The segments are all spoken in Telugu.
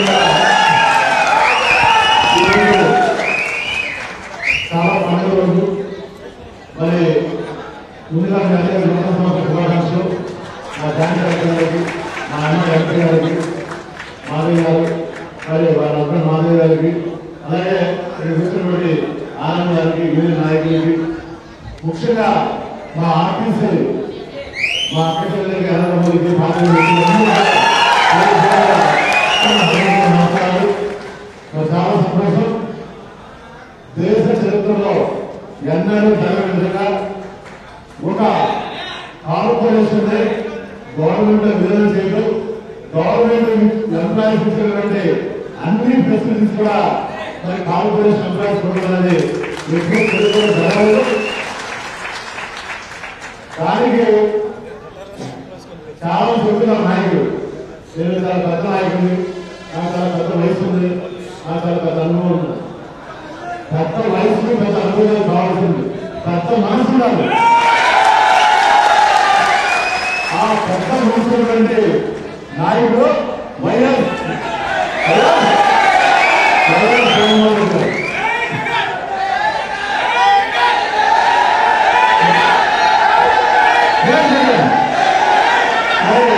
కూడా ఈరోజు చాలా పండుగ రోజు మరి ముందుగా మీ అందరికీ నూతన సంవత్సర శుభాకాంక్షలు మా జాయింట్ కలెక్టర్ గారికి మా అన్న ఎంపీ గారికి మాధవి గారు మరి వారి హస్బెండ్ మాధవి గారికి అలాగే ఇక్కడ కూర్చున్నటువంటి ఆనంద్ గారికి యూనియన్ నాయకులకి ముఖ్యంగా మా ఆర్టీసీ మా అక్క చెల్లెలకి అన్నదమ్ములకి పాత్ర మాట్లాడారు మరి చాలా సంతోషం దేశ చరిత్రలో ఎన్నడూ జరగని విధంగా ఒక కార్పొరేషన్ గవర్నమెంట్ విడుదల చేయడం గవర్నమెంట్ ఎంప్లాయీస్ ఇచ్చినటువంటి అన్ని ఫెసిలిటీస్ కూడా మరి కార్పొరేషన్ ఎంప్లాయీస్ పొందాలని ఎప్పుడు చరిత్రలో జరగలేదు దానికి చాలా చెబుతున్నారు నాయకుడు నేను చాలా పెద్ద నాయకుడిని నాకు చాలా పెద్ద వయసు ఉంది నాకు చాలా పెద్ద అనుభవం ఉంది పెద్ద వయసుకి పెద్ద అనుభవం కావాల్సింది పెద్ద మనసు ఉండాలి ఆ పెద్ద మనసు ఉన్నటువంటి నాయకుడు YS YS YS Jaganmohan Reddy garu. ఏం చేయాలి? మరి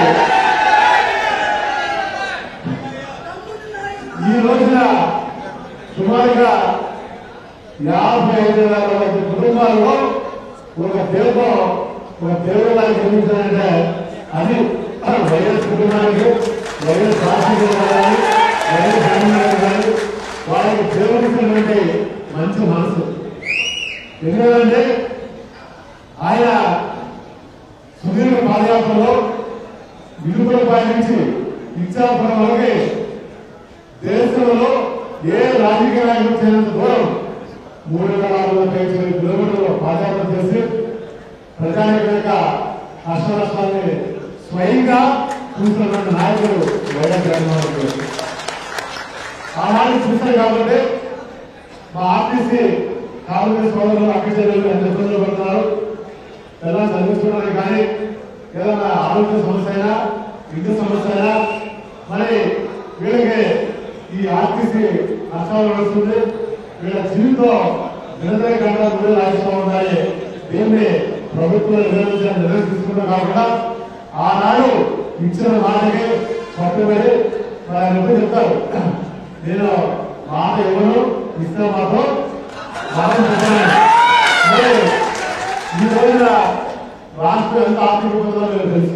ఈ రోజున సుమారుగా యాభై ఐదు వేల మంది కుటుంబాల్లో ఒక దేవుడు ఒక దేవుడిలాగా జరుగుతుందంటే అది వైఎస్ కుటుంబానికి వైఎస్ రాజశేఖర గారు వైఎస్ జగన్మోహన్ గారు వాళ్ళకి దేవుడిచ్చినటువంటి మంచి మనసు ఎందుకంటే ఆయన సుదీర్ఘ పాదయాత్రలో ఇరుకులపై నుంచి ఇచ్చాపురం వరకు దేశంలో ఏ రాజకీయ నాయకుడు చేయనంత దూరం మూడు వేల ఆరు వందల ఐదు వేల కిలోమీటర్లు పాదయాత్ర చేసి ప్రజానికి యొక్క కష్ట నష్టాన్ని స్వయంగా చూస్తున్న నాయకుడు వైఎస్ జగన్మోహన్ రెడ్డి గారు. ఆనాడు చూశారు కాబట్టి మా ఆర్టీసీ కార్మిక సోదరులు అక్కచెల్లెలు ఎంత ఇబ్బందులు పడుతున్నారు పిల్లలు చదివించుకోవడానికి కానీ ఏదైనా ఆరోగ్య సమస్య అయినా విద్యుత్ సమస్య అయినా మరి వీళ్ళకి ఈ ఆర్టీసీ నష్టాలు నడుస్తుంది వీళ్ళ జీవితం నిరంతర గంటల ముందు రాయిస్తూ ఉండాలి దీన్ని ప్రభుత్వం నిర్వహించిన నిర్ణయం తీసుకుంటాం కాకుండా ఆనాడు ఇచ్చిన మాటకి పట్టుబడి మరి ఆయన ఎప్పుడు చెప్తారు నేను మాట ఇవ్వను ఇస్తే మాత్రం మనం చెప్పాను మరి ఈ రోజున రాష్ట్రం ఎంత ఆర్థిక ఇబ్బందులో మీకు తెలుసు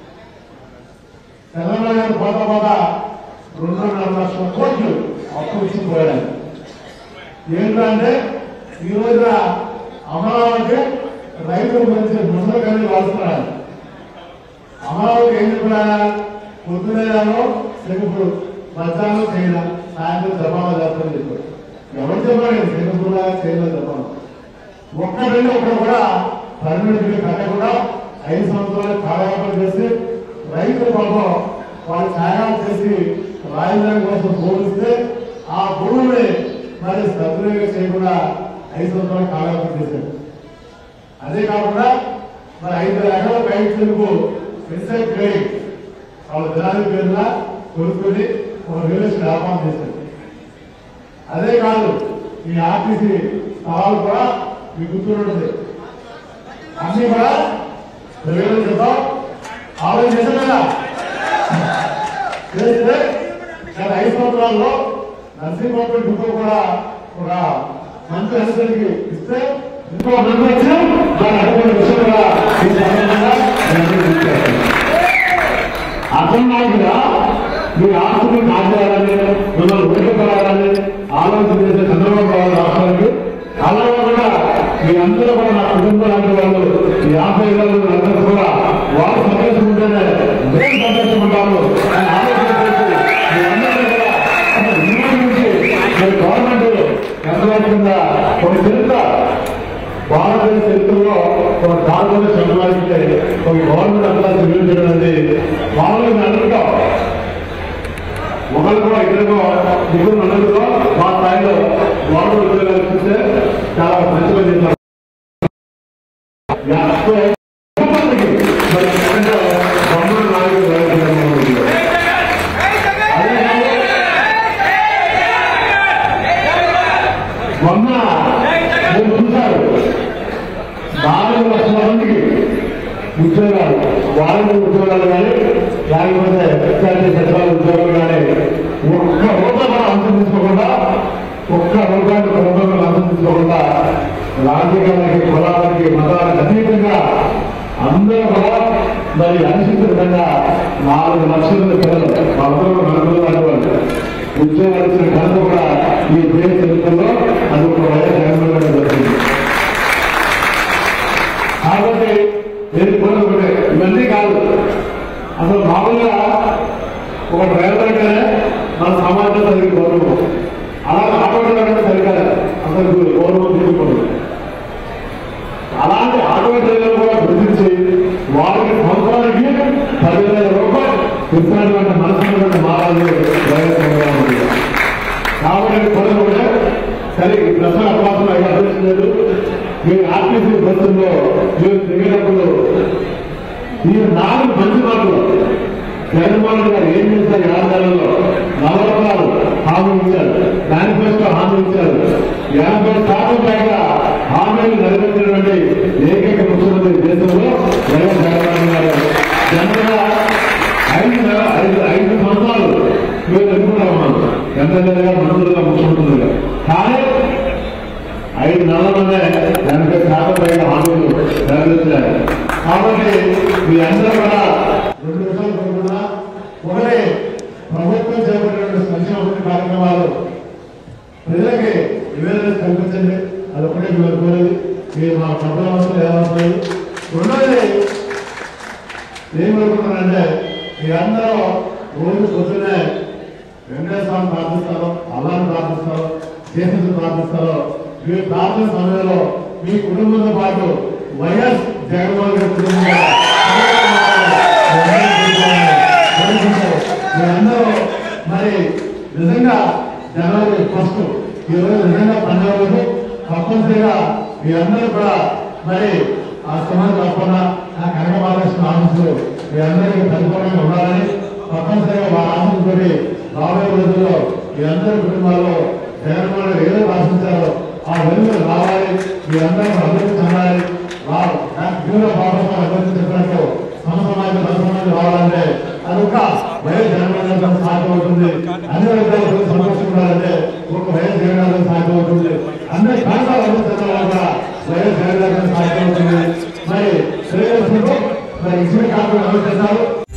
తెలంగాణ గారు పోత పోత రెండున్నర లక్షల కోట్లు అప్పు ఇచ్చి పోయాడు ఏంటంటే ఈ రోజున అమరావతి రైతుల గురించి ముసలి కానీ వాడుతున్నాడు అమరావతి ఏం చెప్పాడా పొద్దునేమో సింగపూర్ మధ్యాహ్నం చైనా సాయంత్రం జపాన్ చేస్తామని చెప్పాడు ఎవరు చెప్పాడు సింగపూర్ చైనా జపాన్ ఒక్క రెండు ఒకరు కూడా పర్మనెంట్ బిల్లు కట్టకుండా ఐదు సంవత్సరాలు కాలయాపన చేసి రైతుల పాపం వాళ్ళు త్యాగాలు చేసి రాజధాని కోసం భూమిస్తే ఆ భూమిని మరి సద్వినియోగం చేయకుండా ఐదు సంవత్సరాలు కాలయాపన చేశారు అదే కాకుండా మరి ఐదు ఎకరాల బయట తెలుగు ఇన్సైడ్ ట్రేడింగ్ వాళ్ళ దినాల పేరున కొనుక్కొని ఒక రియల్ ఎస్టేట్ వ్యాపారం చేశారు అదే కాదు ఈ ఆర్టీసీ స్థలాలు కూడా మీకు గుర్తుంటుంది అన్ని కూడా ప్రవేశం చేద్దాం ఆలోచన చేశాం కదా చేస్తే గత ఐదు సంవత్సరాల్లో నర్సింగ్ డిపో కూడా ఒక మంచి అనుసరికి ఇస్తే ఇంకో రెండు లక్షలు దాని అనుకున్న విషయం కూడా ఈ సందర్భంగా నేను అందరికీ గుర్తు అర్థం కాకుండా మీ ఆస్తులు కాజేయాలని మిమ్మల్ని ఉడికిపోవాలని ఆలోచన చేసే చంద్రబాబు నాయుడు రాష్ట్రానికి అలాగే కూడా మీ అందరూ కూడా నా కుటుంబం లాంటి వాళ్ళు ఈ యాభై ఏళ్ళు అందరూ కూడా వారు సంతోషముంటేనే మేము సంతోషముంటాము అని ఆలోచన చేసి మీ అందరూ కూడా ఈ రోజు నుంచి మీ గవర్నమెంట్ ఎంతవరకుందా ఒక చరిత్ర భారతదేశ చరిత్రలో ఒక కార్పొరేట్ సంపాదించే ఒక గవర్నమెంట్ అంతా నిర్మించడం అనేది మామూలుగా అనుకుంటాం ఒకరు కూడా ఇద్దరు ముగ్గురు నలుగురు మా స్థాయిలో గవర్నమెంట్ ఉద్యోగాలు చూస్తే చాలా మంచి పని చేస్తారు యాభై మందికి మరి ముఖ్యంగా గవర్నమెంట్ నాయకులు అదే కాదు, ఉద్యోగాలు వారంటీ ఉద్యోగాలు కానీ లేకపోతే ఎస్ఆర్టీ సచివాలయ ఉద్యోగాలు కానీ ఒక్క రూపాయి మనం అనుసరించుకోకుండా ఒక్క రూపాయి ప్రభుత్వం అనుసరించుకోకుండా రాజకీయాలకి కులాలకి మతాలకు అతీతంగా అందరూ కూడా మరి అనిశ్చిత విధంగా నాలుగు లక్షల మంది పిల్లలు వాళ్ళందరూ నలుగురు అనేవాళ్ళు ఉద్యోగాలు ఇచ్చిన ఘనత కూడా ఈ దేశ చరిత్రలో అది ఒక వైఎస్ జగన్మోహన్ రెడ్డి జరిగింది కాబట్టి నేను కోరిక ఒకటే ఇవన్నీ కాదు అసలు మామూలుగా ఒక డ్రైవర్ అంటేనే మన సమాజంలో తగిన గౌరవం అలాగే ఆటో డ్రైవర్ అంటే సరికాదు అసలు గౌరవం తీసుకోకూడదు అలాంటి ఆటో డ్రైవర్ కూడా గుర్తించి వారికి సంవత్సరానికి పదివేల రూపాయలు ఇస్తున్నటువంటి మనసున్నటువంటి మారాలి డ్రైవర్ చంద్రబాబు నాయుడు గారు. కాబట్టి కూడా కూడా సరే ఈ ప్రశ్న అవకాశం అయితే అభ్యర్థి లేదు మీరు ఆర్టీసీ బస్సుల్లో మీరు దిగేటప్పుడు ఈ నాలుగు మంచి మాటలు జగన్మోహన్ రెడ్డి గారు ఏం చేశారు ఈ ఆరు నెలల్లో నవరత్నాలు హామీ ఇచ్చారు మేనిఫెస్టో హామీ ఇచ్చారు ఎనభై శాతం పైగా హామీలు నెరవేర్చినటువంటి ఏకైక ముఖ్యమంత్రి దేశంలో వైఎస్ జగన్మోహన్ గారు జనరల్గా ఐదు నెల ఐదు ఐదు సంవత్సరాలు మీరు ఎన్నుకున్నాం ఎమ్మెల్యేగా మంత్రులుగా ముఖ్యమంత్రులుగా కానీ ఐదు నెలల్లోనే ఎనభై శాతం పైగా హామీలు నెరవేర్చారు కాబట్టి మీ అందరూ కూడా రెండు విషయాలు కోరుకున్నా ఒకటి ప్రభుత్వం చేపట్టినటువంటి సంక్షేమ అభివృద్ధి కార్యక్రమాలు ప్రజలకి నివేదన కల్పించండి అది ఒకటే మీరు కోరేది మీరు మా డబ్బుల అవసరం ఏమవుతుంది రెండోది ఏం కోరుకుంటున్నానంటే మీరందరూ రోజు పొద్దున్నే వెంకటేశ్వరం ప్రార్థిస్తారో అల్లాన్ని ప్రార్థిస్తారో చేతులు ప్రార్థిస్తారో మీరు ప్రార్థన సమయంలో మీ కుటుంబంతో పాటు వైఎస్ జగన్మోహన్ గారి కుటుంబం కూడా కోరుకుంటారు. మీరందరూ మరి నిజంగా జనవరి ఫస్ట్ ఈ రోజు నిజంగా పండుగ రోజు తప్పనిసరిగా మీ అందరూ కూడా మరి ఆ సమాజ తప్పకుండా ఆ కనక మహాలక్ష్మి ఆఫీసులు మీ అందరికీ పరిపూర్ణంగా ఉండాలని తప్పనిసరిగా వారి ఆఫీసుతో రాబోయే రోజుల్లో మీ అందరి కుటుంబాల్లో జగన్మోహన్ రెడ్డి ఏదో ఆశించారో ఆ వెలుగులు రావాలి మీ అందరూ అభివృద్ధి చెందాలి వారు జీవన భాగంగా అభివృద్ధి చెప్పినట్టు సమసమాజం సమాజం రావాలంటే అది ఒక వైఎస్ జగన్మోహన్ రెడ్డి సాధ్యమవుతుంది అన్ని వర్గాలు సంతోషించాలంటే ఒక వైఎస్ జగన్ రెడ్డి సాధ్యమవుతుంది అన్ని ప్రాంతాల అభివృద్ధి చెందాలంటే వైఎస్ జగన్ రెడ్డి సాధ్యమవుతుంది మరి శ్రేయస్సుకు మరి ఇచ్చిన కాకుండా అమలు చేస్తారు